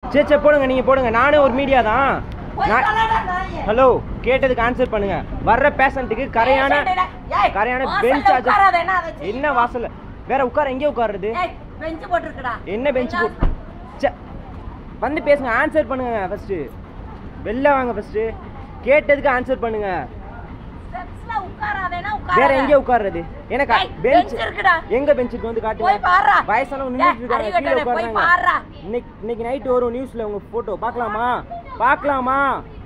சரி சரி போடுங்க நீங்கள் போடுங்க நானே ஒரு மீடியா தான் போய் நான் தொலைடா நாயே. ஹலோ கேட்டதுக்கு ஆன்சர் பண்ணுங்க வர்ற பேஷண்ட்டுக்கு கரையான பேஷண்ட்டுடா. ஏய், கரையான வாசல்ல பெஞ்ச் சார்ஜ் உட்காராத, என்ன அதை செய்ய? என்ன வாசல்ல வேற உட்கார எங்கே உட்காருறது ஏய், பெஞ்சு போட்டிருக்குடா. என்ன பெஞ்ச் போட்டு ச்சே. வந்து பேசுங்க ஆன்சர் பண்ணுங்க ஃபர்ஸ்ட் வெளில வாங்க ஃபர்ஸ்ட் கேட்டதுக்கு ஆன்சர் பண்ணுங்க ஸ்டெப்ஸ்ல உட்காராதேன்னா வேற உட்காராத. எங்கே உட்காருறது எனக்கு ஏய், பெஞ்ச் bench இருக்குடா. எங்க பெஞ்ச் இருக்கு வந்து காட்டுங்க போய் பாருடா. வயசானவங்க ஏய், நின்னுட்டு இருக்காங்க அறிவு கீழே கெட்டவனே, போய் உட்காருங்க பாருடா. இன்னைக்கு இன்னைக்கு நைட் வரும் நியூஸ்ல உங்க போட்டோ பார்க்கலாமா பார்க்கலாமா